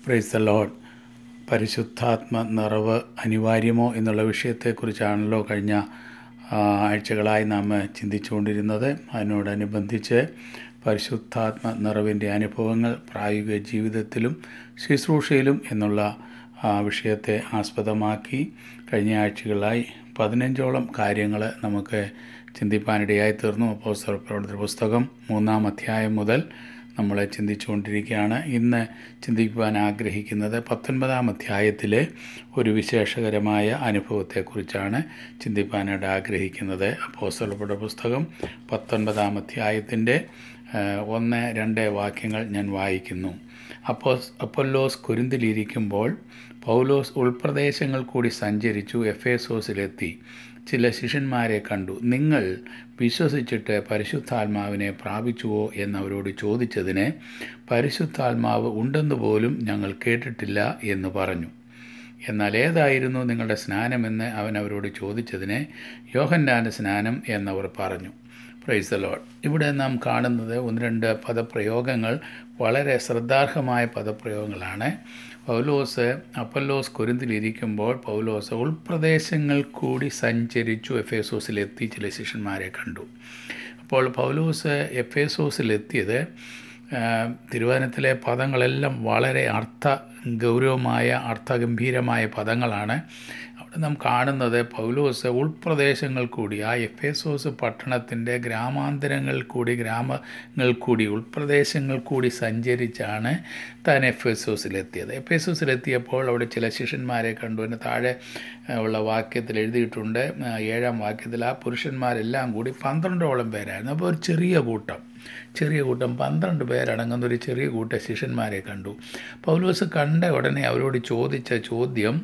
price the load പരിശുദ്ധാത്മ നിറവ് അനിവാര്യമോ എന്നുള്ള വിഷയത്തെക്കുറിച്ചാണല്ലോ കഴിഞ്ഞ ആ, ആഴ്ചകളായി നാം ചിന്തിച്ചുകൊണ്ടിരുന്നത് അതിനോടനുബന്ധിച്ച് പരിശുദ്ധാത്മ നിറവിൻ്റെ അനുഭവങ്ങൾ പ്രായോഗിക ജീവിതത്തിലും ശുശ്രൂഷയിലും എന്നുള്ള ആ, വിഷയത്തെ ആസ്പദമാക്കി കഴിഞ്ഞ ആഴ്ചകളായി പതിനഞ്ചോളം കാര്യങ്ങൾ നമുക്ക് ചിന്തിപ്പാനിടയായി തീർന്നു അപ്പോസ്തല പ്രവർത്തന പുസ്തകം മൂന്നാം അധ്യായം മുതൽ നമ്മൾ ചിന്തിച്ചുകൊണ്ടിരിക്കുകയാണ് ഇന്ന് ചിന്തിക്കുവാൻ ആഗ്രഹിക്കുന്നത് പത്തൊൻപതാം അധ്യായത്തിലെ ഒരു വിശേഷകരമായ അനുഭവത്തെക്കുറിച്ചാണ് ചിന്തിപ്പാനായിട്ട് ആഗ്രഹിക്കുന്നത് അപ്പോസ്തലപ്പെട്ട പുസ്തകം പത്തൊൻപതാം അധ്യായത്തിൻ്റെ ഏഹ്, ഒന്ന് രണ്ട് വാക്യങ്ങൾ ഞാൻ വായിക്കുന്നു അപ്പോസ് അപ്പൊല്ലോസ് കുരുന്തിലിരിക്കുമ്പോൾ പൗലോസ് ഉൾപ്രദേശങ്ങൾ കൂടി സഞ്ചരിച്ചു എഫേസോസിലെത്തി ചില ശിഷ്യന്മാരെ കണ്ടു നിങ്ങൾ വിശ്വസിച്ചിട്ട് പരിശുദ്ധാത്മാവിനെ പ്രാപിച്ചുവോ എന്നവരോട് ചോദിച്ചതിന് പരിശുദ്ധാത്മാവ് ഉണ്ടെന്ന് പോലും ഞങ്ങൾ കേട്ടിട്ടില്ല എന്ന് പറഞ്ഞു എന്നാൽ ഏതായിരുന്നു നിങ്ങളുടെ സ്നാനമെന്ന് അവൻ അവരോട് ചോദിച്ചതിന് യോഹന്നാൻ്റെ സ്നാനം എന്നവർ പറഞ്ഞു പ്രൈസ് ദ ലോഡ് ഇവിടെ നാം കാണുന്നത് ഒന്ന് രണ്ട് പദപ്രയോഗങ്ങൾ വളരെ ശ്രദ്ധാർഹമായ പദപ്രയോഗങ്ങളാണ് പൗലോസ് അപ്പല്ലോസ് കുരുന്തിലിരിക്കുമ്പോൾ പൗലോസ് ഉൾപ്രദേശങ്ങൾ കൂടി സഞ്ചരിച്ചു എഫേസോസിലെത്തി ചില ശിഷ്യന്മാരെ കണ്ടു അപ്പോൾ പൗലോസ് എഫേസോസിലെത്തിയത് ആ, തിരുവചനത്തിലെ പദങ്ങളെല്ലാം വളരെ അർത്ഥ ഗൗരവമായ അർത്ഥഗംഭീരമായ പദങ്ങളാണ് അവിടെ നാം കാണുന്നത് പൗലോസ് ഉൾപ്രദേശങ്ങൾ കൂടി ആ എഫേസോസ് പട്ടണത്തിൻ്റെ ഗ്രാമാന്തരങ്ങൾ കൂടി ഗ്രാമങ്ങൾ കൂടി ഉൾപ്രദേശങ്ങൾ കൂടി സഞ്ചരിച്ചാണ് താൻ എഫേസോസിലെത്തിയത് എഫേസോസിലെത്തിയപ്പോൾ അവിടെ ചില ശിഷ്യന്മാരെ കണ്ടു അതിന് താഴെ ആ, ഉള്ള വാക്യത്തിൽ എഴുതിയിട്ടുണ്ട് ആ, ഏഴാം വാക്യത്തിൽ ആ പുരുഷന്മാരെല്ലാം കൂടി പന്ത്രണ്ടോളം പേരായിരുന്നു അപ്പോൾ ഒരു ചെറിയ കൂട്ടം ചെറിയ കൂട്ടം പന്ത്രണ്ട് പേരടങ്ങുന്ന ഒരു ചെറിയ കൂട്ടം ശിഷ്യന്മാരെ കണ്ടു പൗലോസ് കണ്ട ഉടനെ അവരോട് ചോദിച്ച ചോദ്യം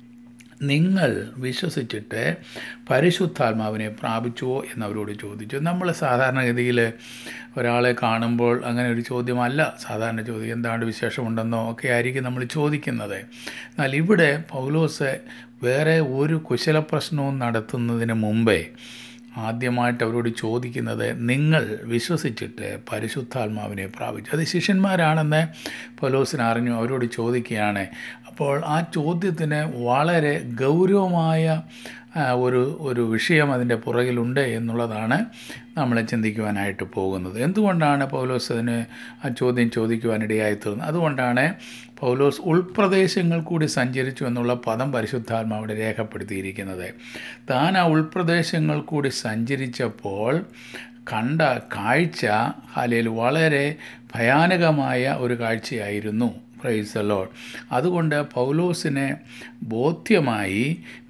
നിങ്ങൾ വിശ്വസിച്ചിട്ട് പരിശുദ്ധാത്മാവിനെ പ്രാപിച്ചുവോ എന്നവരോട് ചോദിച്ചു നമ്മൾ സാധാരണഗതിയിൽ ഒരാളെ കാണുമ്പോൾ അങ്ങനെ ഒരു ചോദ്യമല്ല സാധാരണ ചോദ്യം എന്താണ് വിശേഷമുണ്ടെന്നോ ഒക്കെ ആയിരിക്കും നമ്മൾ ചോദിക്കുന്നത് എന്നാൽ ഇവിടെ പൗലോസ് വേറെ ഒരു കുശലപ്രശ്നവും നടത്തുന്നതിന് മുമ്പേ ആദ്യമായിട്ട് അവരോട് ചോദിക്കുന്നത് നിങ്ങൾ വിശ്വസിച്ചിട്ട് പരിശുദ്ധാത്മാവിനെ പ്രാപിച്ചു അത് ശിഷ്യന്മാരാണെന്ന് പൗലോസിന് അറിഞ്ഞു അവരോട് ചോദിക്കുകയാണ് അപ്പോൾ ആ ചോദ്യത്തിന് വളരെ ഗൗരവമായ ആ, ഒരു ഒരു വിഷയം അതിൻ്റെ പുറകിലുണ്ട് എന്നുള്ളതാണ് നമ്മൾ ചിന്തിക്കുവാനായിട്ട് പോകുന്നത് എന്തുകൊണ്ടാണ് പൗലോസ് അതിന് ആ ചോദ്യം ചോദിക്കുവാനിടയായി തീർന്നത് അതുകൊണ്ടാണ് പൗലോസ് ഉൾപ്രദേശങ്ങൾ കൂടി സഞ്ചരിച്ചു എന്നുള്ള പദം പരിശുദ്ധാത്മാവിടെ രേഖപ്പെടുത്തിയിരിക്കുന്നത് താൻ ആ ഉൾപ്രദേശങ്ങൾ കൂടി സഞ്ചരിച്ചപ്പോൾ കണ്ട കാഴ്ച ഹാലയിൽ വളരെ ഭയാനകമായ ഒരു കാഴ്ചയായിരുന്നു പ്രൈസ് ദ ലോഡ് അതുകൊണ്ട് പൗലോസിന് ബോധ്യമായി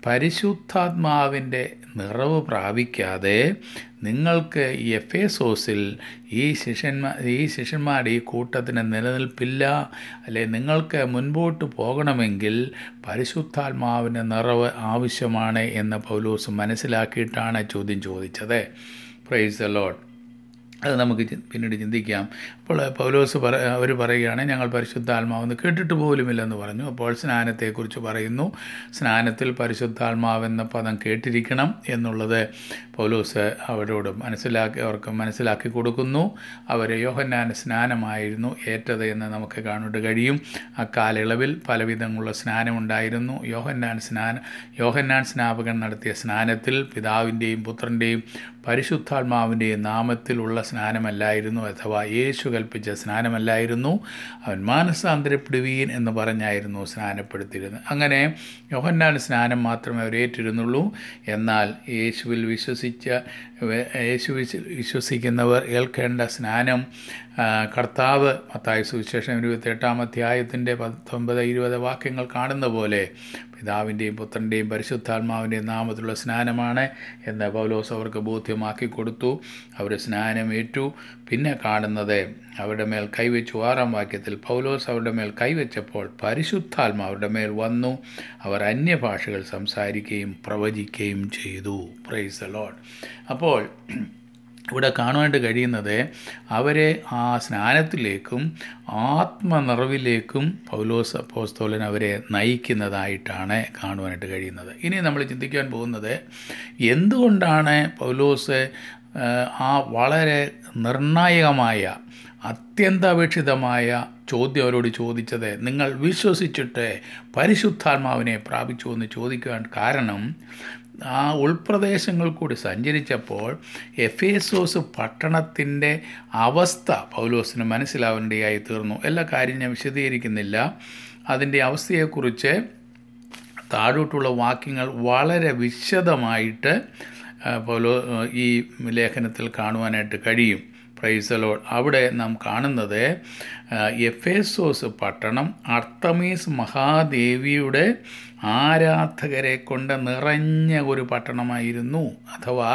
പരിശുദ്ധാത്മാവിൻ്റെ നിറവ് പ്രാപിക്കാതെ നിങ്ങൾക്ക് ഈ എഫേസോസിൽ ഈ ശിഷ്യന്മാർ ഈ ശിഷ്യന്മാരുടെ ഈ കൂട്ടത്തിന് നിലനിൽപ്പില്ല അല്ലെ നിങ്ങൾക്ക് മുൻപോട്ട് പോകണമെങ്കിൽ പരിശുദ്ധാത്മാവിൻ്റെ നിറവ് ആവശ്യമാണ് എന്ന് പൗലോസ് മനസ്സിലാക്കിയിട്ടാണ് ചോദ്യം ചോദിച്ചത് പ്രൈസ് ദ ലോഡ് അത് നമുക്ക് ചി- പിന്നീട് ചിന്തിക്കാം അപ്പോൾ പൗലോസ് പറ അവർ പറയുകയാണ് ഞങ്ങൾ പരിശുദ്ധാത്മാവെന്ന് കേട്ടിട്ട് പോലുമില്ലെന്ന് പറഞ്ഞു അപ്പോൾ സ്നാനത്തെക്കുറിച്ച് പറയുന്നു സ്നാനത്തിൽ പരിശുദ്ധാത്മാവെന്ന പദം കേട്ടിരിക്കണം എന്നുള്ളത് പൗലോസ് അവരോട് മനസ്സിലാക്കി അവർക്ക് മനസ്സിലാക്കി കൊടുക്കുന്നു അവർ യോഹന്നാൻ സ്നാനമായിരുന്നു ഏറ്റത് എന്ന് നമുക്ക് കാണാൻ കഴിയും ആ കാലയളവിൽ പലവിധമുള്ള സ്നാനമുണ്ടായിരുന്നു യോഹന്നാൻ സ്നാന യോഹന്നാൻ സ്നാപകൻ നടത്തിയ സ്നാനത്തിൽ പിതാവിൻ്റെയും പുത്രൻ്റെയും പരിശുദ്ധാത്മാവിൻ്റെയും നാമത്തിലുള്ള സ്നാനമല്ലായിരുന്നു അഥവാ യേശു കൽപ്പിച്ച സ്നാനമല്ലായിരുന്നു അവൻ മാനസാന്തരപ്പെടുവീൻ എന്ന് പറഞ്ഞായിരുന്നു സ്നാനപ്പെടുത്തിയിരുന്നത് അങ്ങനെ യോഹന്നാൻ സ്നാനം മാത്രമേ അവർ ഏറ്റിരുന്നുള്ളൂ എന്നാൽ യേശുവിൽ വിശ്വസിച്ച വെ- യേശു വിശ്വ- വിശ്വസിക്കുന്നവർ ഏൽക്കേണ്ട സ്നാനം ആ, കർത്താവ് മത്തായ സുവിശേഷം ഇരുപത്തെട്ടാം അധ്യായത്തിൻ്റെ പത്തൊമ്പത് ഇരുപത് വാക്യങ്ങൾ കാണുന്ന പോലെ പിതാവിൻ്റെയും പുത്രൻ്റെയും പരിശുദ്ധാത്മാവിൻ്റെയും നാമത്തിലുള്ള സ്നാനമാണ് എന്ന് പൗലോസ് അവർക്ക് ബോധ്യമാക്കി കൊടുത്തു അവർ സ്നാനമേറ്റു പിന്നെ കാണുന്നത് അവരുടെ മേൽ കൈവച്ചു ആറാം വാക്യത്തിൽ പൗലോസ് അവരുടെ മേൽ കൈവച്ചപ്പോൾ പരിശുദ്ധാത്മ അവരുടെ മേൽ വന്നു അവർ അന്യഭാഷകൾ സംസാരിക്കുകയും പ്രവചിക്കുകയും ചെയ്തു പ്രൈസ് ദ ലോഡ് അപ്പോൾ ഇവിടെ കാണുവാനായിട്ട് കഴിയുന്നത് അവരെ ആ സ്നാനത്തിലേക്കും ആത്മനിറവിലേക്കും പൗലോസ് അപ്പോസ്തോലൻ അവരെ നയിക്കുന്നതായിട്ടാണ് കാണുവാനായിട്ട് കഴിയുന്നത് ഇനി നമ്മൾ ചിന്തിക്കാൻ പോകുന്നത് എന്തുകൊണ്ടാണ് പൗലോസ് ആ, ആ വളരെ നിർണായകമായ അത്യന്താപേക്ഷിതമായ ചോദ്യം അവരോട് ചോദിച്ചത് നിങ്ങൾ വിശ്വസിച്ചിട്ട് പരിശുദ്ധാത്മാവിനെ പ്രാപിച്ചു എന്ന് ചോദിക്കാൻ കാരണം ആ ഉൾപ്രദേശങ്ങൾ കൂടി സഞ്ചരിച്ചപ്പോൾ എഫേസോസ് പട്ടണത്തിൻ്റെ അവസ്ഥ പൗലോസിന് മനസ്സിലാവേണ്ടതായി തീർന്നു എല്ലാ കാര്യം ഞാൻ വിശദീകരിക്കുന്നില്ല അതിൻ്റെ അവസ്ഥയെക്കുറിച്ച് താഴോട്ടുള്ള വാക്യങ്ങൾ വളരെ വിശദമായിട്ട് ആ, പൗലോ ആ, ഈ ലേഖനത്തിൽ കാണുവാനായിട്ട് കഴിയും പ്രൈസലോൾ അവിടെ നാം കാണുന്നത് ആ, എഫേസോസ് പട്ടണം അർത്തമീസ് മഹാദേവിയുടെ ആരാധകരെ കൊണ്ട് നിറഞ്ഞ ഒരു പട്ടണമായിരുന്നു അഥവാ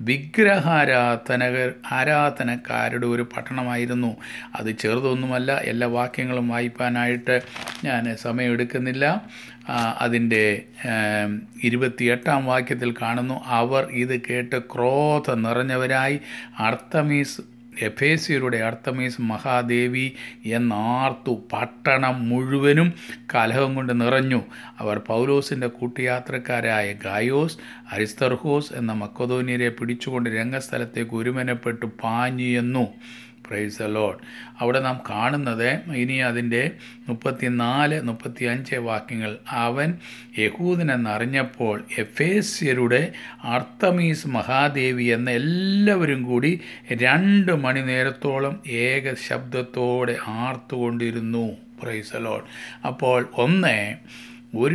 വിഗ്രഹാരാധനകർ ആരാധനക്കാരുടെ ഒരു പട്ടണമായിരുന്നു അത് ചെറുതൊന്നുമല്ല എല്ലാ വാക്യങ്ങളും വായിപ്പാനായിട്ട് ഞാൻ സമയമെടുക്കുന്നില്ല ആ, അതിൻ്റെ ഏം, ഇരുപത്തിയെട്ടാം വാക്യത്തിൽ കാണുന്നു അവർ ഇത് കേട്ട് ക്രോധ നിറഞ്ഞവരായി അർത്തമീസ് എഫേസ്യരുടെ അർത്തമീസ് മഹാദേവി എന്നാർത്തു പട്ടണം മുഴുവനും കലഹം കൊണ്ട് നിറഞ്ഞു അവർ പൗലോസിൻ്റെ കൂട്ടുയാത്രക്കാരായ ഗായോസ് അരിസ്തർഹോസ് എന്ന മക്കതോന്യരെ പിടിച്ചുകൊണ്ട് രംഗസ്ഥലത്തേക്ക് ഒരുമനപ്പെട്ട് പാഞ്ഞു എന്നു പ്രൈസ് ലോഡ് അവിടെ നാം കാണുന്നത് ഇനി അതിൻ്റെ മുപ്പത്തിനാല് മുപ്പത്തി അഞ്ച് വാക്യങ്ങൾ അവൻ യഹൂദനെന്നറിഞ്ഞപ്പോൾ എഫേസ്യരുടെ അർത്തമീസ് മഹാദേവി എന്ന എല്ലാവരും കൂടി രണ്ട് മണിനേരത്തോളം ഏക ശബ്ദത്തോടെ ആർത്തുകൊണ്ടിരുന്നു പ്രൈസ് ലോഡ് അപ്പോൾ ഒന്ന് ഒരു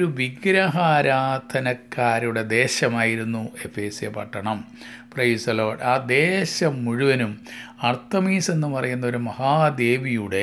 വിഗ്രഹാരാധനക്കാരുടെ ദേശമായിരുന്നു എഫേസ്യ പട്ടണം പ്രൈസലോഡ് ആ ദേശം മുഴുവനും അർത്തമീസ് എന്ന് പറയുന്ന ഒരു മഹാദേവിയുടെ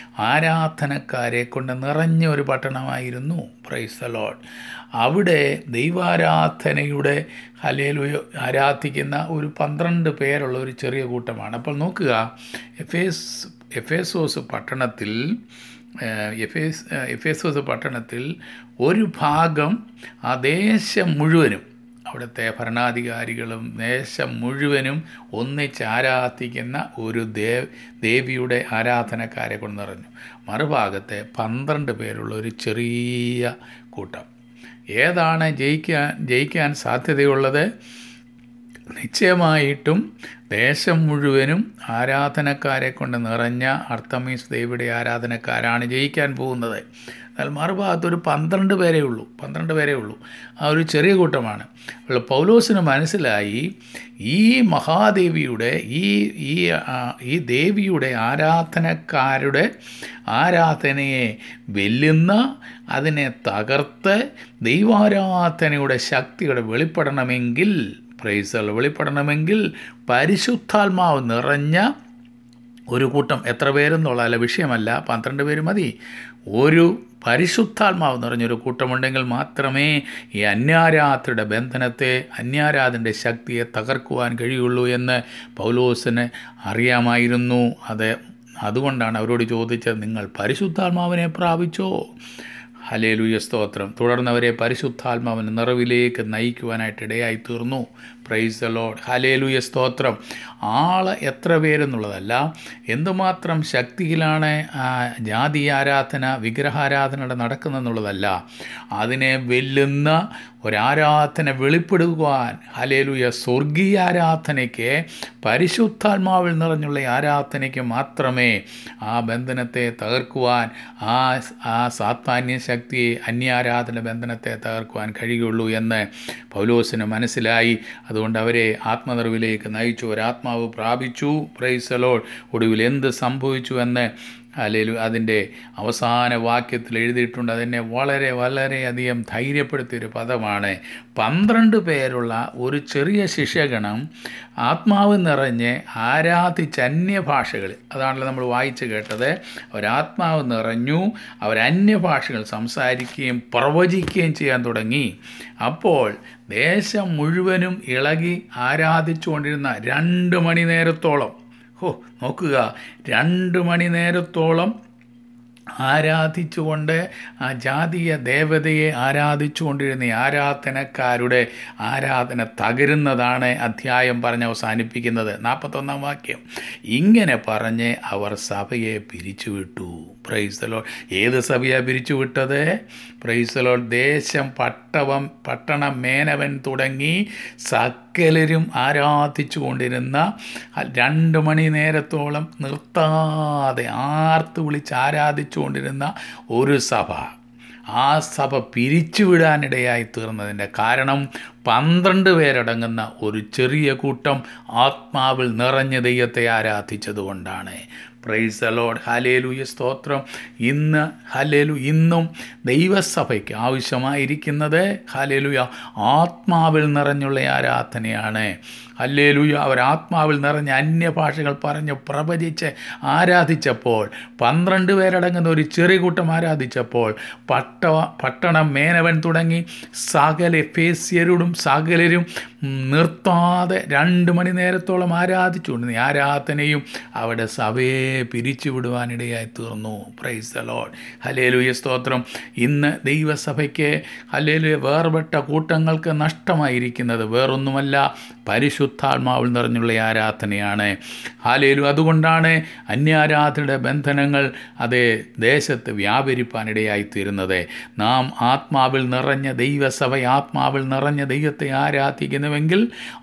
ആരാധനക്കാരെ കൊണ്ട് നിറഞ്ഞ ഒരു പട്ടണമായിരുന്നു പ്രൈസലോഡ് അവിടെ ദൈവാരാധനയുടെ ഹലേലു ആരാധിക്കുന്ന ഒരു പന്ത്രണ്ട് പേരുള്ള ഒരു ചെറിയ കൂട്ടമാണ് അപ്പോൾ നോക്കുക എഫേസ് എഫേസോസ് പട്ടണത്തിൽ ഏഹ്, എഫേസ് ഏഹ്, എഫേസോസ് പട്ടണത്തിൽ ഒരു ഭാഗം ആ ദേശം മുഴുവനും അവിടുത്തെ ഭരണാധികാരികളും ദേശം മുഴുവനും ഒന്നിച്ച് ആരാധിക്കുന്ന ഒരു ദേവ് ദേവിയുടെ ആരാധനക്കാരെ കൊണ്ട് നിറഞ്ഞു മറുഭാഗത്തെ പന്ത്രണ്ട് പേരുള്ള ഒരു ചെറിയ കൂട്ടം ഏതാണ് ജയിക്കാൻ ജയിക്കാൻ സാധ്യതയുള്ളത് നിശ്ചയമായിട്ടും ദേശം മുഴുവനും ആരാധനക്കാരെ കൊണ്ട് നിറഞ്ഞ അർത്തമീസ് ദേവിയുടെ ആരാധനക്കാരാണ് ജയിക്കാൻ പോകുന്നത് എന്നാൽ മറുഭാഗത്ത് ഒരു പന്ത്രണ്ട് പേരേ ഉള്ളൂ പന്ത്രണ്ട് പേരേ ഉള്ളൂ ആ ഒരു ചെറിയ കൂട്ടമാണ് അപ്പോൾ പൗലോസിന് മനസ്സിലായി ഈ മഹാദേവിയുടെ ഈ ഈ ആ, ഈ ദേവിയുടെ ആരാധനക്കാരുടെ ആരാധനയെ വെല്ലുന്ന അതിനെ തകർത്ത് ദൈവാരാധനയുടെ ശക്തിയുടെ വെളിപ്പെടണമെങ്കിൽ പ്രൈസൽ വെളിപ്പെടണമെങ്കിൽ പരിശുദ്ധാത്മാവ് നിറഞ്ഞ ഒരു കൂട്ടം എത്ര പേരെന്നുള്ള അല്ല വിഷയമല്ല പന്ത്രണ്ട് പേര് മതി ഒരു പരിശുദ്ധാത്മാവ് നിറഞ്ഞൊരു കൂട്ടമുണ്ടെങ്കിൽ മാത്രമേ ഈ അന്യാരാധയുടെ ബന്ധനത്തെ അന്യാരാധൻ്റെ ശക്തിയെ തകർക്കുവാൻ കഴിയുള്ളൂ എന്ന് പൗലോസിന് അറിയാമായിരുന്നു അത് അതുകൊണ്ടാണ് അവരോട് ചോദിച്ചത് നിങ്ങൾ പരിശുദ്ധാത്മാവിനെ പ്രാപിച്ചോ ഹലേലുയ സ്തോത്രം തുടർന്നവരെ പരിശുദ്ധാത്മാവിന് നിറവിലേക്ക് നയിക്കുവാനായിട്ട് ഇടയായി തീർന്നു പ്രൈസ് ലോഡ് ഹലേലുയ സ്തോത്രം ആള് എത്ര പേരെന്നുള്ളതല്ല എന്തുമാത്രം ശക്തിയിലാണ് ആ ജാതി ആരാധന വിഗ്രഹാരാധന നടക്കുന്നതെന്നുള്ളതല്ല അതിനെ വെല്ലുന്ന ഒരാരാധന വെളിപ്പെടുവാൻ ഹലേലുയ സ്വർഗീയ ആരാധനയ്ക്ക് പരിശുദ്ധാത്മാവിൽ നിറഞ്ഞുള്ള ആരാധനയ്ക്ക് മാത്രമേ ആ ബന്ധനത്തെ തകർക്കുവാൻ ആ ആ സാത്താന്യ ശക്തിയെ അന്യാരാധന ബന്ധനത്തെ തകർക്കുവാൻ കഴിയുള്ളൂ എന്ന് പൗലോസിന് മനസ്സിലായി അതുകൊണ്ട് അവരെ ആത്മനിറവിലേക്ക് നയിച്ചു ഒരാത്മാവ് പ്രാപിച്ചു പ്രൈസലോൾ ഒടുവിൽ എന്ത് സംഭവിച്ചു എന്ന് അല്ലെങ്കിൽ അതിൻ്റെ അവസാന വാക്യത്തിൽ എഴുതിയിട്ടുണ്ട് അതെന്നെ വളരെ വളരെയധികം ധൈര്യപ്പെടുത്തിയൊരു പദമാണ് പന്ത്രണ്ട് പേരുള്ള ഒരു ചെറിയ ശിഷ്യഗണം ആത്മാവ് നിറഞ്ഞ് ആരാധിച്ച അന്യഭാഷകൾ അതാണല്ലോ നമ്മൾ വായിച്ചു കേട്ടത് അവരാത്മാവ് നിറഞ്ഞു അവർ അന്യഭാഷകൾ സംസാരിക്കുകയും പ്രവചിക്കുകയും ചെയ്യാൻ തുടങ്ങി അപ്പോൾ ദേശം മുഴുവനും ഇളകി ആരാധിച്ചുകൊണ്ടിരുന്ന രണ്ട് മണി നേരത്തോളം ഹോ നോക്കുക രണ്ട് മണി നേരത്തോളം ആരാധിച്ചുകൊണ്ട് ആ ജാതീയ ദേവതയെ ആരാധിച്ചുകൊണ്ടിരുന്ന ഈ ആരാധനക്കാരുടെ ആരാധന തകരുന്നതാണ് അധ്യായം പറഞ്ഞ് അവസാനിപ്പിക്കുന്നത് നാൽപ്പത്തൊന്നാം വാക്യം ഇങ്ങനെ പറഞ്ഞ് അവർ സഭയെ പിരിച്ചുവിട്ടു പ്രൈസലോ ഏത് സഭയാണ് പിരിച്ചുവിട്ടത് പ്രൈസലോ ദേശം പട്ടവം പട്ടണ മേനവൻ തുടങ്ങി സകലരും ആരാധിച്ചു കൊണ്ടിരുന്ന രണ്ട് മണി നേരത്തോളം നിർത്താതെ ആർത്ത് വിളിച്ച് ആരാധിച്ചു കൊണ്ടിരുന്ന ഒരു സഭ ആ സഭ പിരിച്ചുവിടാനിടയായി തീർന്നതിൻ്റെ കാരണം പന്ത്രണ്ട് പേരടങ്ങുന്ന ഒരു ചെറിയ കൂട്ടം ആത്മാവിൽ നിറഞ്ഞ ദൈവത്തെ ആരാധിച്ചതുകൊണ്ടാണ് പ്രൈസ് അലോഡ് ഹലേലുയ സ്തോത്രം ഇന്ന് ഹലേലു ഇന്നും ദൈവസഭയ്ക്ക് ആവശ്യമായിരിക്കുന്നത് ഹലേലുയ ആത്മാവിൽ നിറഞ്ഞുള്ള ആരാധനയാണ് ഹല്ലേലൂയ അവർ ആത്മാവിൽ നിറഞ്ഞ അന്യഭാഷകൾ പറഞ്ഞ് പ്രവചിച്ച് ആരാധിച്ചപ്പോൾ പന്ത്രണ്ട് പേരടങ്ങുന്ന ഒരു ചെറിയ കൂട്ടം ആരാധിച്ചപ്പോൾ പട്ട പട്ടണം മേനവൻ തുടങ്ങി സകല ഫേസ്യരോടും സകലരും നിർത്താതെ രണ്ട് മണി നേരത്തോളം ആരാധിച്ചുകൊണ്ട് ആരാധനയും അവിടെ സഭയെ പിരിച്ചുവിടുവാനിടയായി തീർന്നു പ്രൈസ് ദ ലോഡ് ഹലേലുയ സ്തോത്രം ഇന്ന് ദൈവസഭയ്ക്ക് ഹലേലുയ വേർപെട്ട കൂട്ടങ്ങൾക്ക് നഷ്ടമായിരിക്കുന്നത് വേറൊന്നുമല്ല പരിശുദ്ധാത്മാവിൽ നിറഞ്ഞുള്ള ആരാധനയാണ് ഹാലേലു അതുകൊണ്ടാണ് അന്യാരാധനയുടെ ബന്ധനങ്ങൾ അതേ ദേശത്ത് വ്യാപരിപ്പാനിടയായി തീരുന്നത് നാം ആത്മാവിൽ നിറഞ്ഞ ദൈവസഭ ആത്മാവിൽ നിറഞ്ഞ ദൈവത്തെ ആരാധിക്കുന്നുവെങ്കിൽ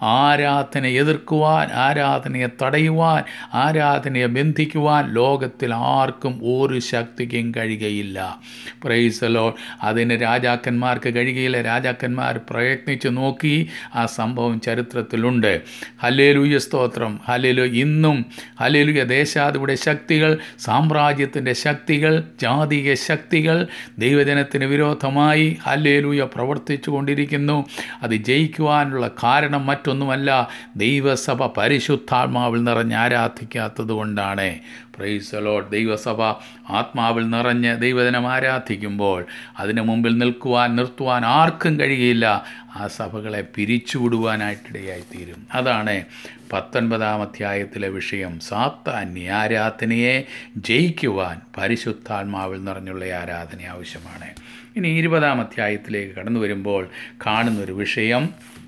ആരാധന എതിർക്കുവാൻ ആരാധനയെ തടയുവാൻ ആരാധനയെ ബന്ധിക്കുവാൻ ലോകത്തിൽ ആർക്കും ഒരു ശക്തിക്കും കഴിയുകയില്ല പ്രൈസലോ അതിന് രാജാക്കന്മാർക്ക് കഴിയുകയില്ല രാജാക്കന്മാർ പ്രയത്നിച്ചു നോക്കി ആ സംഭവം ചരിത്രത്തിലുണ്ട് ഹലേലുയ സ്തോത്രം ഹലേലു ഇന്നും ഹലേലുയ ദേശാധിപുടെ ശക്തികൾ സാമ്രാജ്യത്തിൻ്റെ ശക്തികൾ ജാതിക ശക്തികൾ ദൈവജനത്തിന് വിരോധമായി ഹലേലുയ പ്രവർത്തിച്ചു കൊണ്ടിരിക്കുന്നു അത് ജയിക്കുവാനുള്ള കാരണം മറ്റൊന്നുമല്ല ദൈവസഭ പരിശുദ്ധാത്മാവിൽ നിറഞ്ഞ് ആരാധിക്കാത്തത് കൊണ്ടാണ് പ്രൈസലോഡ് ദൈവസഭ ആത്മാവിൽ നിറഞ്ഞ് ദൈവജനം ആരാധിക്കുമ്പോൾ അതിനു മുമ്പിൽ നിൽക്കുവാൻ നിർത്തുവാൻ ആർക്കും കഴിയില്ല ആ സഭകളെ പിരിച്ചുവിടുവാനായിട്ടിടയായി തീരും അതാണ് പത്തൊൻപതാം അധ്യായത്തിലെ വിഷയം സാത്താന്യ ആരാധനയെ ജയിക്കുവാൻ പരിശുദ്ധാത്മാവിൽ നിറഞ്ഞുള്ള ആരാധന ആവശ്യമാണ് ഇനി ഇരുപതാം അധ്യായത്തിലേക്ക് കടന്നു വരുമ്പോൾ കാണുന്നൊരു വിഷയം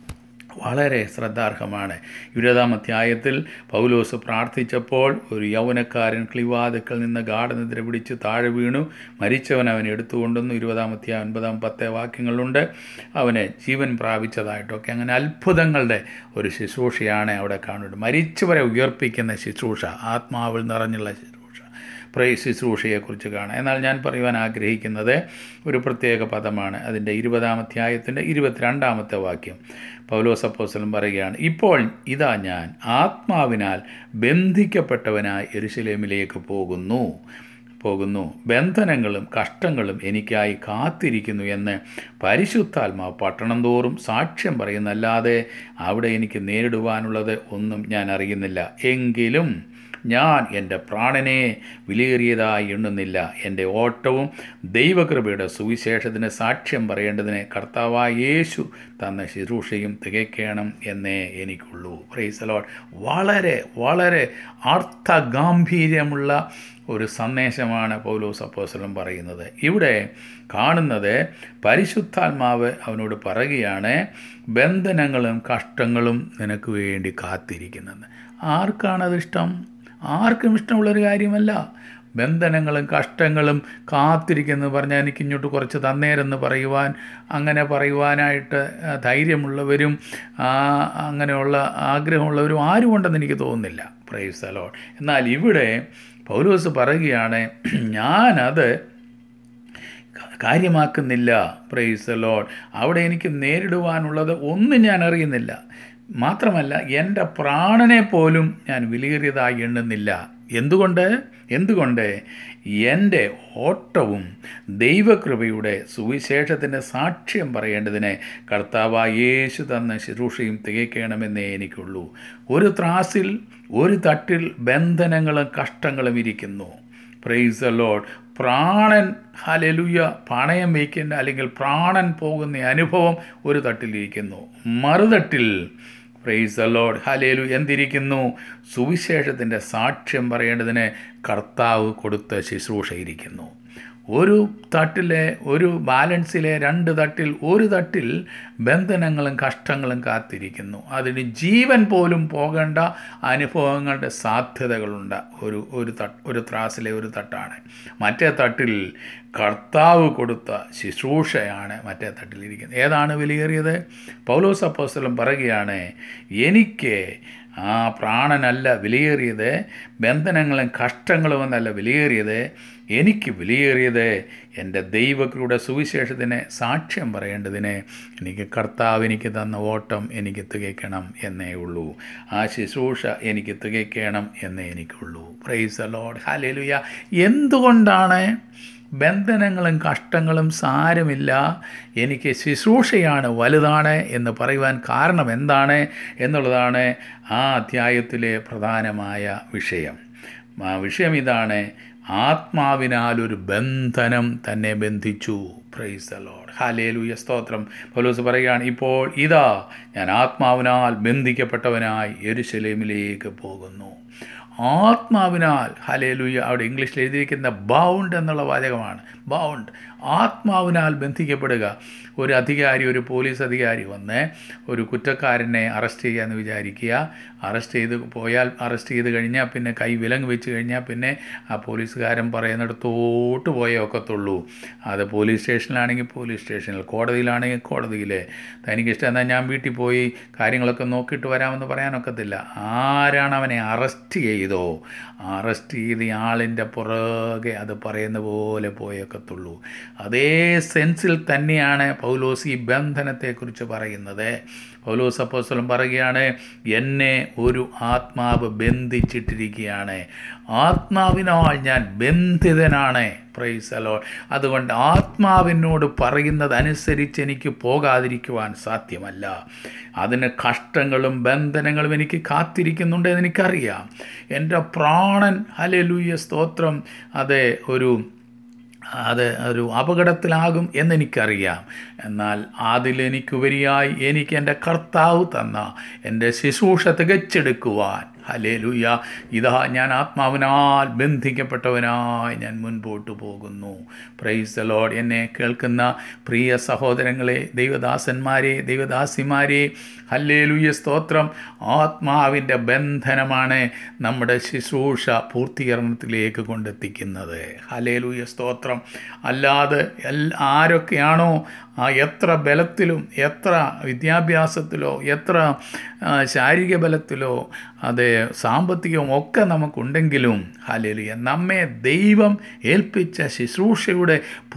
വളരെ ശ്രദ്ധാർഹമാണ് ഇരുപതാം അധ്യായത്തിൽ പൗലോസ് പ്രാർത്ഥിച്ചപ്പോൾ ഒരു യൗവനക്കാരൻ ക്ലിവാതുക്കൾ നിന്ന് ഗാഠനിദ്ര പിടിച്ച് താഴെ വീണു മരിച്ചവൻ അവനെ എടുത്തുകൊണ്ടെന്നു ഇരുപതാം അധ്യായം ഒൻപതാം പത്ത് വാക്യങ്ങളുണ്ട് അവന് ജീവൻ പ്രാപിച്ചതായിട്ടൊക്കെ അങ്ങനെ അത്ഭുതങ്ങളുടെ ഒരു ശുശ്രൂഷയാണ് അവിടെ കാണുന്നത് മരിച്ചവരെ ഉയർപ്പിക്കുന്ന ശുശ്രൂഷ ആത്മാവിൽ നിറഞ്ഞുള്ള ശുശ്രൂഷ പ്രേ ശുശ്രൂഷയെക്കുറിച്ച് കാണാം എന്നാൽ ഞാൻ പറയുവാൻ ആഗ്രഹിക്കുന്നത് ഒരു പ്രത്യേക പദമാണ് അതിൻ്റെ ഇരുപതാം അധ്യായത്തിൻ്റെ ഇരുപത്തിരണ്ടാമത്തെ വാക്യം പൗലോസപ്പോസലം പറയുകയാണ് ഇപ്പോൾ ഇതാ ഞാൻ ആത്മാവിനാൽ ബന്ധിക്കപ്പെട്ടവനായി എരുശലേമിലേക്ക് പോകുന്നു പോകുന്നു ബന്ധനങ്ങളും കഷ്ടങ്ങളും എനിക്കായി കാത്തിരിക്കുന്നു എന്ന് പരിശുദ്ധാത്മാവ് പട്ടണം തോറും സാക്ഷ്യം പറയുന്നല്ലാതെ അവിടെ എനിക്ക് നേരിടുവാനുള്ളത് ഒന്നും ഞാൻ അറിയുന്നില്ല എങ്കിലും ഞാൻ എൻ്റെ പ്രാണനെ വിലയേറിയതായി എണ്ണുന്നില്ല എൻ്റെ ഓട്ടവും ദൈവകൃപയുടെ സുവിശേഷത്തിന് സാക്ഷ്യം പറയേണ്ടതിന് കർത്താവായ യേശു തന്ന ശുശ്രൂഷയും തികയ്ക്കണം എന്നേ എനിക്കുള്ളൂ പ്രൈസലോട്ട് വളരെ വളരെ അർത്ഥഗാംഭീര്യമുള്ള ഒരു സന്ദേശമാണ് പൗലോസ് അപ്പോസ്തലൻ പറയുന്നത് ഇവിടെ കാണുന്നത് പരിശുദ്ധാത്മാവ് അവനോട് പറയുകയാണ് ബന്ധനങ്ങളും കഷ്ടങ്ങളും നിനക്ക് വേണ്ടി കാത്തിരിക്കുന്നത് ആർക്കാണത് ഇഷ്ടം ആർക്കും ഇഷ്ടമുള്ളൊരു കാര്യമല്ല ബന്ധനങ്ങളും കഷ്ടങ്ങളും കാത്തിരിക്കുന്നു പറഞ്ഞാൽ എനിക്ക് ഇങ്ങോട്ട് കുറച്ച് തന്നേരെന്ന് പറയുവാൻ അങ്ങനെ പറയുവാനായിട്ട് ധൈര്യമുള്ളവരും അങ്ങനെയുള്ള ആഗ്രഹമുള്ളവരും ആരും ഉണ്ടെന്ന് എനിക്ക് തോന്നുന്നില്ല പ്രൈസ് അലോൺ എന്നാൽ ഇവിടെ പൗലോസ് പറയുകയാണ് ഞാനത് കാര്യമാക്കുന്നില്ല പ്രൈസ് ലോഡ് അവിടെ എനിക്ക് നേരിടുവാനുള്ളത് ഒന്നും ഞാൻ അറിയുന്നില്ല മാത്രമല്ല എൻ്റെ പ്രാണനെ പോലും ഞാൻ വിലയേറിയതായി എണ്ണുന്നില്ല എന്തുകൊണ്ട് എന്തുകൊണ്ട് എൻ്റെ ഓട്ടവും ദൈവകൃപയുടെ സുവിശേഷത്തിൻ്റെ സാക്ഷ്യം പറയേണ്ടതിന് കർത്താവായ യേശു തന്ന ശുശ്രൂഷയും തികയ്ക്കണമെന്നേ എനിക്കുള്ളൂ ഒരു ത്രാസിൽ ഒരു തട്ടിൽ ബന്ധനങ്ങളും കഷ്ടങ്ങളും ഇരിക്കുന്നു പ്രൈസ് ദ ലോഡ് പ്രാണൻ ഹലലുയ പണയം വയ്ക്കേണ്ട അല്ലെങ്കിൽ പ്രാണൻ പോകുന്ന അനുഭവം ഒരു തട്ടിലിരിക്കുന്നു മറുതട്ടിൽ പ്രൈസ് ദ ലോഡ് ഹലേലു എന്തിരിക്കുന്നു സുവിശേഷത്തിൻ്റെ സാക്ഷ്യം പറയേണ്ടതിന് കർത്താവ് കൊടുത്ത ശുശ്രൂഷ ഇരിക്കുന്നു ഒരു തട്ടിലെ ഒരു ബാലൻസിലെ രണ്ട് തട്ടിൽ ഒരു തട്ടിൽ ബന്ധനങ്ങളും കഷ്ടങ്ങളും കാത്തിരിക്കുന്നു അതിന് ജീവൻ പോലും പോകേണ്ട അനുഭവങ്ങളുടെ സാധ്യതകളുണ്ട് ഒരു ഒരു തട്ട് ഒരു ത്രാസിലെ ഒരു തട്ടാണ് മറ്റേ തട്ടിൽ കർത്താവ് കൊടുത്ത ശുശ്രൂഷയാണ് മറ്റേ തട്ടിലിരിക്കുന്നത് ഏതാണ് വിലയേറിയത് പൗലോസ് അപ്പോസ്തലം പറയുകയാണ് എനിക്ക് ആ പ്രാണനല്ല വിലയേറിയത് ബന്ധനങ്ങളും കഷ്ടങ്ങളും എന്നല്ല വിലയേറിയത് എനിക്ക് വിലയേറിയത് എൻ്റെ ദൈവക്രുടെ സുവിശേഷത്തിന് സാക്ഷ്യം പറയേണ്ടതിന് എനിക്ക് കർത്താവ് എനിക്ക് തന്ന ഓട്ടം എനിക്ക് തികയ്ക്കണം എന്നേ ഉള്ളൂ ആ ശുശ്രൂഷ എനിക്ക് തികയ്ക്കണം എന്നേ എനിക്കുള്ളൂ പ്രൈസ് ലോഡ് ഹാലേലുയ എന്തുകൊണ്ടാണ് ബന്ധനങ്ങളും കഷ്ടങ്ങളും സാരമില്ല എനിക്ക് ശുശ്രൂഷയാണ് വലുതാണ് എന്ന് പറയുവാൻ കാരണം എന്താണ് എന്നുള്ളതാണ് ആ അധ്യായത്തിലെ പ്രധാനമായ വിഷയം ആ വിഷയം ഇതാണ് ആത്മാവിനാൽ ഒരു ബന്ധനം തന്നെ ബന്ധിച്ചു പ്രൈസ് ദ ലോഡ് ഹാലേലൂയ സ്തോത്രം പൗലോസ് പറയുകയാണ് ഇപ്പോൾ ഇതാ ഞാൻ ആത്മാവിനാൽ ബന്ധിക്കപ്പെട്ടവനായി എരുശലേമിലേക്ക് പോകുന്നു ആത്മാവിനാൽ ഹലേലുയ അവിടെ ഇംഗ്ലീഷിൽ എഴുതിയിരിക്കുന്ന ബൗണ്ട് എന്നുള്ള വാചകമാണ് ബൗണ്ട് ആത്മാവിനാൽ ബന്ധിക്കപ്പെടുക ഒരു അധികാരി ഒരു പോലീസ് അധികാരി വന്ന് ഒരു കുറ്റക്കാരനെ അറസ്റ്റ് ചെയ്യാമെന്ന് വിചാരിക്കുക അറസ്റ്റ് ചെയ്ത് പോയാൽ അറസ്റ്റ് ചെയ്ത് കഴിഞ്ഞാൽ പിന്നെ കൈ വിലങ്ങ് വെച്ച് കഴിഞ്ഞാൽ പിന്നെ ആ പോലീസുകാരൻ പറയുന്നിടത്തോട്ട് പോയേ ഒക്കത്തുള്ളൂ അത് പോലീസ് സ്റ്റേഷനിലാണെങ്കിൽ പോലീസ് സ്റ്റേഷനിൽ കോടതിയിലാണെങ്കിൽ കോടതിയിൽ തനിക്ക് ഇഷ്ടം എന്നാൽ ഞാൻ വീട്ടിൽ പോയി കാര്യങ്ങളൊക്കെ നോക്കിയിട്ട് വരാമെന്ന് പറയാനൊക്കത്തില്ല ആരാണ് അവനെ അറസ്റ്റ് ചെയ്തോ അറസ്റ്റ് ചെയ്ത് ആളിൻ്റെ പുറകെ അത് പറയുന്ന പോലെ പോയേക്കത്തുള്ളൂ അതേ സെൻസിൽ തന്നെയാണ് പൗലോസ് ഈ ബന്ധനത്തെക്കുറിച്ച് പറയുന്നത് പൗലോസ് അപ്പോസ്തലം പറയുകയാണ് എന്നെ ഒരു ആത്മാവ് ബന്ധിച്ചിട്ടിരിക്കുകയാണ് ആത്മാവിനാൽ ഞാൻ ബന്ധിതനാണ് പ്രൈസ് അലോ അതുകൊണ്ട് ആത്മാവിനോട് പറയുന്നതനുസരിച്ച് എനിക്ക് പോകാതിരിക്കുവാൻ സാധ്യമല്ല അതിന് കഷ്ടങ്ങളും ബന്ധനങ്ങളും എനിക്ക് കാത്തിരിക്കുന്നുണ്ട് എന്ന് എനിക്കറിയാം എൻ്റെ പ്രാണൻ ഹലലൂയ സ്തോത്രം അതെ ഒരു അത് ഒരു അപകടത്തിലാകും എന്നെനിക്കറിയാം എന്നാൽ അതിലെനിക്കുപരിയായി എനിക്ക് എൻ്റെ കർത്താവ് തന്ന എൻ്റെ ശുശ്രൂഷ തികച്ചെടുക്കുവാൻ ഹലേലുയ ഇതാ ഞാൻ ആത്മാവിനാൽ ബന്ധിക്കപ്പെട്ടവനായി ഞാൻ മുൻപോട്ട് പോകുന്നു പ്രൈസ് ദ ലോഡ് എന്നെ കേൾക്കുന്ന പ്രിയ സഹോദരങ്ങളെ ദൈവദാസന്മാരെ ദൈവദാസിമാരെ ഹല്ലേലുയ സ്തോത്രം ആത്മാവിൻ്റെ ബന്ധനമാണ് നമ്മുടെ ശുശ്രൂഷ പൂർത്തീകരണത്തിലേക്ക് കൊണ്ടെത്തിക്കുന്നത് ഹലേലുയ സ്തോത്രം അല്ലാതെ എൽ ആരൊക്കെയാണോ ആ എത്ര ബലത്തിലും എത്ര വിദ്യാഭ്യാസത്തിലോ എത്ര ആ, ശാരീരിക ബലത്തിലോ അതെ സാമ്പത്തികവും ഒക്കെ നമുക്കുണ്ടെങ്കിലും ഹലേലുയ നമ്മെ ദൈവം ഏൽപ്പിച്ച ശുശ്രൂഷയുടെ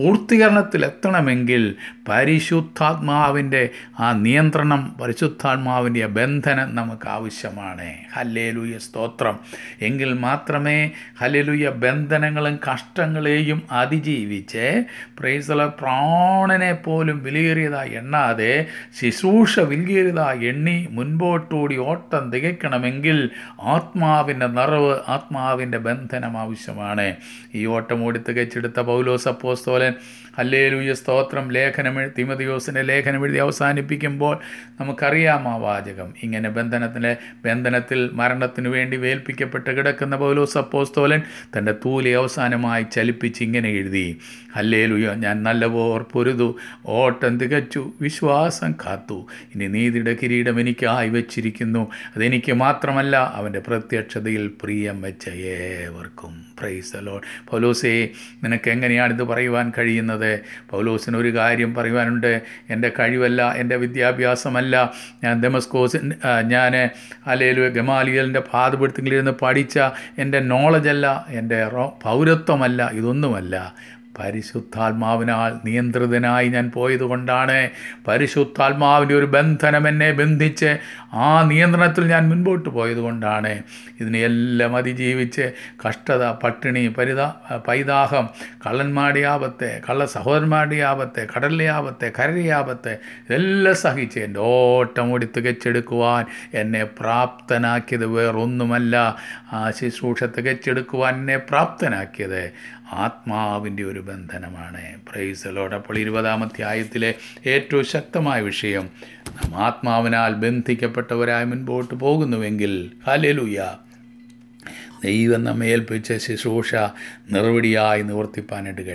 പൂർത്തീകരണത്തിലെത്തണമെങ്കിൽ പരിശുദ്ധാത്മാവിൻ്റെ ആ നിയന്ത്രണം പരിശുദ്ധാത്മാവിൻ്റെ ബന്ധനം നമുക്ക് ആവശ്യമാണ് ഹല്ലേലൂയ സ്തോത്രം എങ്കിൽ മാത്രമേ ഹല്ലേലൂയ ബന്ധനങ്ങളും കഷ്ടങ്ങളെയും അതിജീവിച്ച് പ്രൈസല പ്രാണനെ പോലും വിലയേറിയതായി എണ്ണാതെ ശുശ്രൂഷ വിലയേറിയതായി എണ്ണി മുൻപോട്ടുകൂടി ഓട്ടം തികയ്ക്കണമെങ്കിൽ ആത്മാവിൻ്റെ നിറവ് ആത്മാവിൻ്റെ ബന്ധനം ആവശ്യമാണ് ഈ ഓട്ടം ഓടി തികച്ചെടുത്ത പൗലോസ് അപ്പോസ്തോലൻ ഹല്ലേലൂയ സ്തോത്രം ലേഖനം എഴു- തിമതിയോസിൻ്റെ ലേഖനം എഴുതി അവസാനിപ്പിക്കുമ്പോൾ നമുക്കറിയാം ആ വാചകം ഇങ്ങനെ ബന്ധനത്തിലെ ബന്ധനത്തിൽ മരണത്തിനു വേണ്ടി വേൽപ്പിക്കപ്പെട്ട് കിടക്കുന്ന പൗലോസ് അപ്പോസ്തോലൻ തൻ്റെ തൂലി അവസാനമായി ചലിപ്പിച്ച് ഇങ്ങനെ എഴുതി ഹല്ലേലൂയ ഞാൻ നല്ലപോർ പൊരുതു ഓട്ടം തികച്ചു വിശ്വാസം കാത്തു ഇനി നീതിയുടെ കിരീടം എനിക്കായി വെച്ചിരിക്കുന്നു അതെനിക്ക് മാത്രമല്ല അവൻ്റെ പ്രത്യക്ഷതയിൽ പ്രിയം വെച്ച ഏവർക്കും പ്രൈസ് അലോൺ പൗലോസേ നിനക്ക് എങ്ങനെയാണ് ഇത് പറയുവാൻ കഴിയുന്നത് പൗലോസിന് ഒരു കാര്യം പറയുവാനുണ്ട് എൻ്റെ കഴിവല്ല എൻ്റെ വിദ്യാഭ്യാസമല്ല ഞാൻ ഡെമസ്കോസ് ഞാൻ അലേലു ഗമാലിയലിൻ്റെ പാതപെടുത്തിലിരുന്ന് പഠിച്ച എൻ്റെ നോളജല്ല എൻ്റെ റോ- പൗരത്വമല്ല ഇതൊന്നുമല്ല പരിശുദ്ധാത്മാവിനാൽ നിയന്ത്രിതനായി ഞാൻ പോയതുകൊണ്ടാണ് പരിശുദ്ധാത്മാവിൻ്റെ ഒരു ബന്ധനം എന്നെ ബന്ധിച്ച് ആ നിയന്ത്രണത്തിൽ ഞാൻ മുൻപോട്ട് പോയതുകൊണ്ടാണ് ഇതിനെല്ലാം അതിജീവിച്ച് കഷ്ടത പട്ടിണി പരിതാ പൈതാഹം കള്ളന്മാരുടെ ആപത്തെ കള്ള സഹോദരന്മാരുടെ ആപത്തെ കടലിലെ ആപത്തെ കരയുടെ ആപത്തെ ഇതെല്ലാം സഹിച്ച് എൻ്റെ ഓട്ടം ഓടി തികച്ചെടുക്കുവാൻ എന്നെ പ്രാപ്തനാക്കിയത് വേറൊന്നുമല്ല ആ ശുശ്രൂഷ തികച്ചെടുക്കുവാൻ എന്നെ പ്രാപ്തനാക്കിയത് ആത്മാവിൻ്റെ ഒരു ബന്ധനമാണ് പ്രൈസലോട് അപ്പോൾ ഇരുപതാം അധ്യായത്തിലെ ഏറ്റവും ശക്തമായ വിഷയം നാം ആത്മാവിനാൽ ബന്ധിക്കപ്പെട്ടവരായി മുൻപോട്ട് പോകുന്നുവെങ്കിൽ ഹലലുയ ദൈവം നമ്മെ ഏൽപ്പിച്ച ശുശ്രൂഷ നിർവടിയായി നിവർത്തിപ്പാനായിട്ട് കഴിയും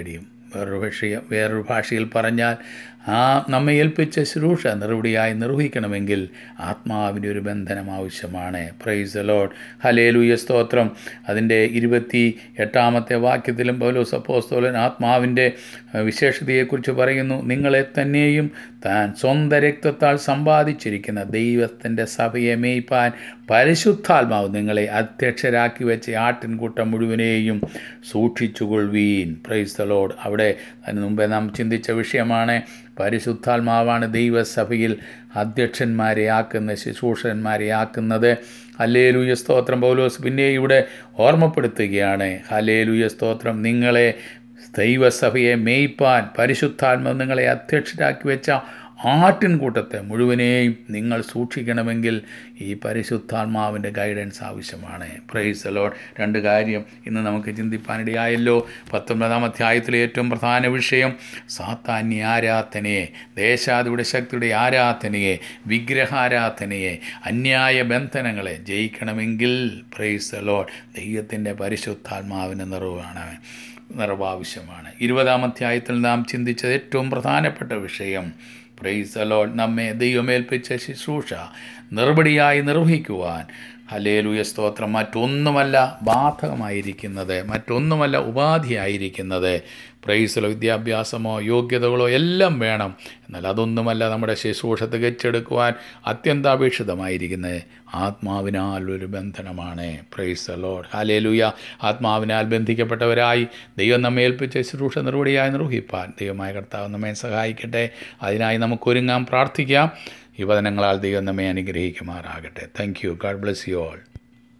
വേറൊരു ഭാഷ വേറൊരു ഭാഷയിൽ പറഞ്ഞാൽ ആ നമ്മെ ഏൽപ്പിച്ച ശുശ്രൂഷ നിർവടിയായി നിർവഹിക്കണമെങ്കിൽ ആത്മാവിൻ്റെ ഒരു ബന്ധനം ആവശ്യമാണ് പ്രൈസ് ലോഡ് ഹലേലൂയ സ്തോത്രം അതിൻ്റെ ഇരുപത്തി എട്ടാമത്തെ വാക്യത്തിലും പൗലോസ് അപ്പോസ്തോലൻ ആത്മാവിൻ്റെ വിശേഷതയെക്കുറിച്ച് പറയുന്നു നിങ്ങളെ തന്നെയും താൻ സ്വന്തം രക്തത്താൽ സമ്പാദിച്ചിരിക്കുന്ന ദൈവത്തിൻ്റെ സഭയെ മേയ്പ്പാൻ പരിശുദ്ധാത്മാവ് നിങ്ങളെ അധ്യക്ഷരാക്കി വെച്ച ആട്ടിൻകൂട്ടം മുഴുവനെയും സൂക്ഷിച്ചുകൊള്ളുവീൻ പ്രൈസ് ദ ലോഡ് അവിടെ അതിന് മുമ്പേ നാം ചിന്തിച്ച വിഷയമാണ് പരിശുദ്ധാത്മാവാണ് ദൈവസഭയിൽ അധ്യക്ഷന്മാരെ ആക്കുന്ന ശുശ്രൂഷന്മാരെ ആക്കുന്നത് ഹലേലുയ സ്തോത്രം പൗലോസ് പിന്നെ ഇവിടെ ഓർമ്മപ്പെടുത്തുകയാണ് ഹലേലുയ സ്തോത്രം നിങ്ങളെ ദൈവസഭയെ മേയ്പ്പാൻ പരിശുദ്ധാത്മാവ് നിങ്ങളെ അധ്യക്ഷരാക്കി വെച്ച ആട്ടിൻകൂട്ടത്തെ മുഴുവനെയും നിങ്ങൾ സൂക്ഷിക്കണമെങ്കിൽ ഈ പരിശുദ്ധാത്മാവിൻ്റെ ഗൈഡൻസ് ആവശ്യമാണ് പ്രൈസ് അലോഡ് രണ്ട് കാര്യം ഇന്ന് നമുക്ക് ചിന്തിപ്പാനിടയായല്ലോ പത്തൊമ്പതാം അധ്യായത്തിലെ ഏറ്റവും പ്രധാന വിഷയം സാത്താന്യ ആരാധനയെ ദേശാദിയുടെ ശക്തിയുടെ ആരാധനയെ വിഗ്രഹാരാധനയെ അന്യായ ബന്ധനങ്ങളെ ജയിക്കണമെങ്കിൽ പ്രൈസ് അലോഡ് ദൈവത്തിൻ്റെ പരിശുദ്ധാത്മാവിന് നിറവാണ് നിറവാവശ്യമാണ് ഇരുപതാം അധ്യായത്തിൽ നാം ചിന്തിച്ചത് ഏറ്റവും പ്രധാനപ്പെട്ട വിഷയം പ്രൈസ് അലോഡ് നമ്മെ ദൈവമേൽപ്പിച്ച ശുശ്രൂഷ നിർബടിയായി നിർവഹിക്കുവാൻ ഹലേലുയ സ്തോത്രം മറ്റൊന്നുമല്ല ബാധകമായിരിക്കുന്നത് മറ്റൊന്നുമല്ല ഉപാധിയായിരിക്കുന്നത് പ്രൈസലോ വിദ്യാഭ്യാസമോ യോഗ്യതകളോ എല്ലാം വേണം എന്നാൽ അതൊന്നുമല്ല നമ്മുടെ ശുശ്രൂഷ തികച്ചെടുക്കുവാൻ അത്യന്താപേക്ഷിതമായിരിക്കുന്നത് ആത്മാവിനാൽ ഒരു ബന്ധനമാണ് പ്രൈസ് ലോഡ് ഹാലേലുയ ആത്മാവിനാൽ ബന്ധിക്കപ്പെട്ടവരായി ദൈവം നമ്മെ ഏൽപ്പിച്ച ശുശ്രൂഷ നിർവടിയായി നിർവഹിപ്പാൻ ദൈവമായ കർത്താവ് നമ്മെ സഹായിക്കട്ടെ അതിനായി നമുക്കൊരുങ്ങാം പ്രാർത്ഥിക്കാം ഈ വചനങ്ങളാൽ ദൈവം നമ്മെ അനുഗ്രഹിക്കുമാറാകട്ടെ thank you God bless you all